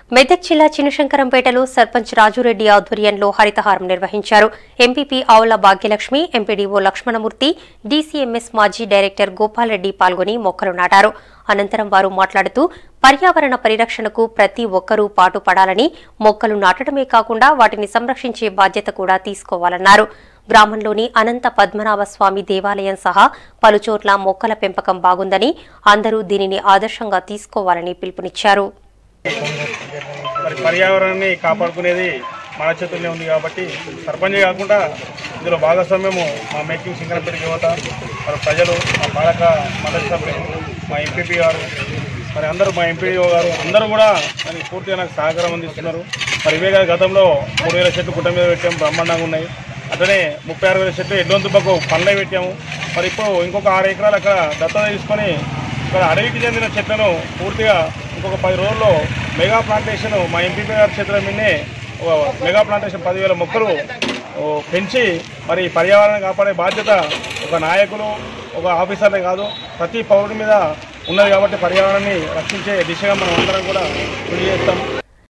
మెదక్ జిల్లా చినశంకరంపేటలో సర్పంచ్ రాజురెడ్డి ఆధ్వర్యంలో హరితహారం నిర్వహించారు MPP Avula Bhagyalakshmi MPDO Lakshmanamurthy DCMS మాజీ డైరెక్టర్ గోపాల్రెడ్డి పాల్గొని మొక్కలు నాటారు అనంతరం వారు మాట్లాడుతూ పర్యావరణ పరిరక్షణకు ప్రతి ఒక్కరూ పాటుపడాలని మొక్కలు నాటడమే కాకుండా వాటిని సంరక్షించే బాధ్యత కూడా తీసుకోవాలన్నారు గ్రామంలోని అనంత పద్మనాభ స్వామి దేవాలయం సహా పలుచోట్ల మొక్కల పెంపకం బాగుందని అందరూ దీనిని ఆదర్శంగా తీసుకోవాలని పిలుపునిచ్చారు మరి పర్యావరణాన్ని కాపాడుకునేది మన చేతుల్లోనే ఉంది కాబట్టి సర్పంచ్ కాకుండా ఇందులో భాగస్వామ్యము మా మేకింగ్ సింగరపేట యువత మరి ప్రజలు మా పాలక మండలి సభ్యులు మా ఎంపీపీ గారు మరి అందరూ మా ఎంపీడీఓ గారు అందరూ కూడా మరి పూర్తిగా నాకు సహకారం అందిస్తున్నారు మరి ఇవే కాదు గతంలో మూడు వేల చెట్లు గుట్ట మీద పెట్టాము బ్రహ్మాండంగా ఉన్నాయి అట్లనే ముప్పై ఆరు వేల చెట్లు ఎడ్లొంతుపకు పనులే పెట్టాము మరి ఇప్పుడు ఇంకొక ఆరు ఎకరాలు అక్కడ దత్తత తీసుకొని ఇక్కడ అడవికి చెందిన చెట్లను పూర్తిగా ఇంకొక పది రోజుల్లో మెగా ప్లాంటేషన్ మా ఎంపీపీ గారి చేతుల మీదనే ఒక మెగా ప్లాంటేషన్ పదివేల మొక్కలు ఓ, పెంచి మరి పర్యావరణం కాపాడే బాధ్యత ఒక నాయకులు ఒక ఆఫీసర్లే కాదు ప్రతి పౌరుడి మీద ఉన్నది కాబట్టి పర్యావరణాన్ని రక్షించే దిశగా మనం అందరం కూడా కృషి చేస్తాం